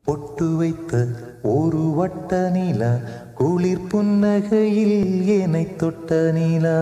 பொட்டு வைத்த ஒரு வட்ட நிலா குளிர் புன்னகையில் என்னை தொட்ட நிலா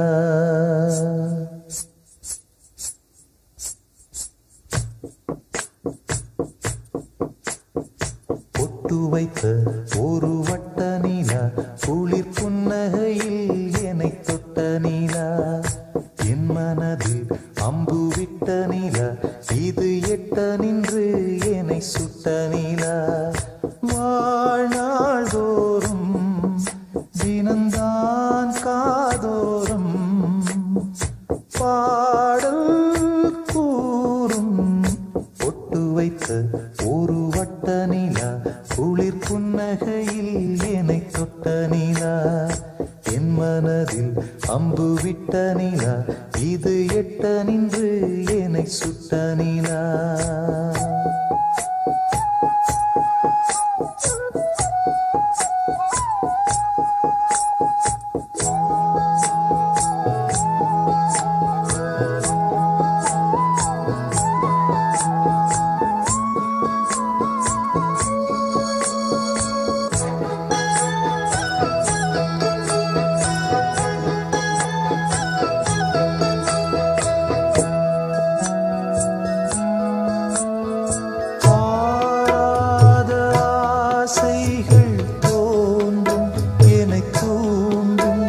பொட்டு வைத்த ஒரு வட்ட நிலா குளிர் புன்னகையில் என்னை தொட்ட நிலா என் மனதில் அம்பு விட்ட நிலா இது எட்ட நின்று என்னை சுட்ட நிலா வாழ்நாள் தோறும் தினந்தான் காதோறும் பாடல் கூறும் பொட்டு வைத்த ஒரு வட்ட நிலா குளிர் புன்னகையில் என்னை தொட்ட நிலா என் மனதில் அம்பு விட்ட நிலா இது எட்ட நின்று என்னை சுட்ட நிலா ஆராத ஆசைகள் தோன்றும் என்னை தூண்டும்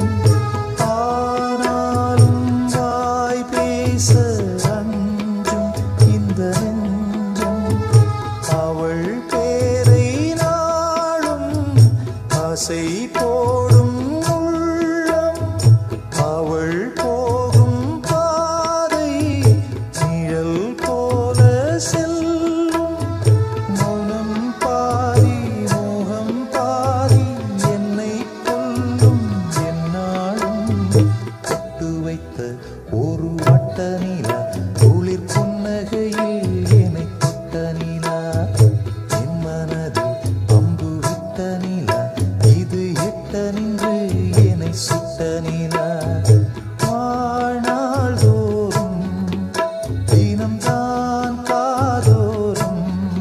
ஆனாலும் வாய் பேச அஞ்சும் இந்த நெஞ்சம் அவள் பேரை நாளும் ஆசை போடும் உள்ளம் அவள் போகும் பாதை நிழல் போல செல்லும் மௌனம் பாதி மோகம் பாதி என்னை கொல்லும் என்னாலும் தொட்டு வைத்த ஒரு வட்ட நிலா குளிர் புன்னகையில் என்னை தொட்ட நிலா என் மனதில் அம்பு விட்ட நிலா இது எட்ட நின்று என்னை சுட்ட நிலா வாழ்நாள் தோறும் தினம்தான் காதோறும்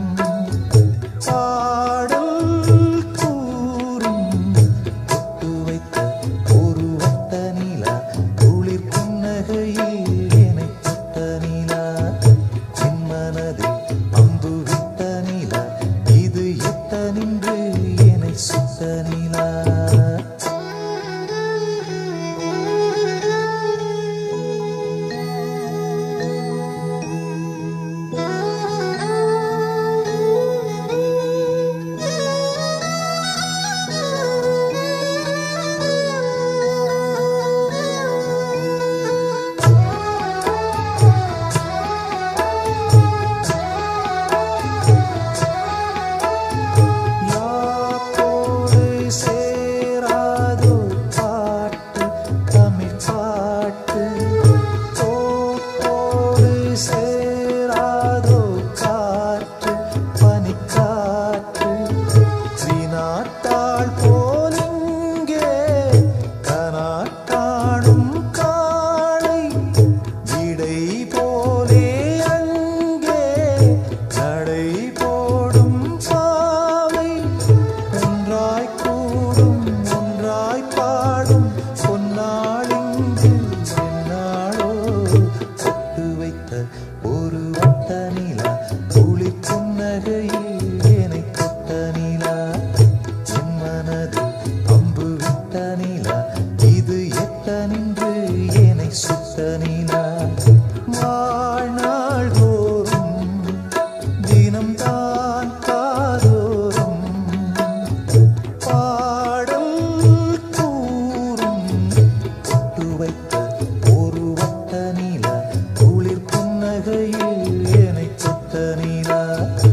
பாடல் கூறும் தொட்டு வைத்த ஒரு வட்ட நிலா குளிர் புன்னகையில் என்னை தொட்ட நிலா என் மனதில் அம்பு விட்ட நிலா இது எட்ட நின்று என்னை சுட்ட நிலா யாப்போடு சேராதோ பாட்டு தமிழ் பாட்டு தோப்போடு சேராதோ காற்று பனிக்காற்று வினாட்டாள் போலிங்கே கனாட்டாடும் காளை விடை போலே அங்கே நடை போடும் பாவை ஒன்றாய் கூடும் ஒன்றாய் பாடும் பொன்னாளிங்கு என்னாளோ தொட்டு வைத்த ஒரு வட்ட நிலா குளிர் புன்னகையில் என்னை தொட்ட நிலா என் மனதில் அம்பு விட்ட நிலா இது எட்ட நின்று என்னை சுட்ட நிலா வாழ்நாள் தோறும் தினம்தான் காதோறும் பாடல் கூறும் தொட்டு வைத்த ஒரு வட்ட நிலா குளிர் புன்னகையில் என்னை தொட்ட நிலா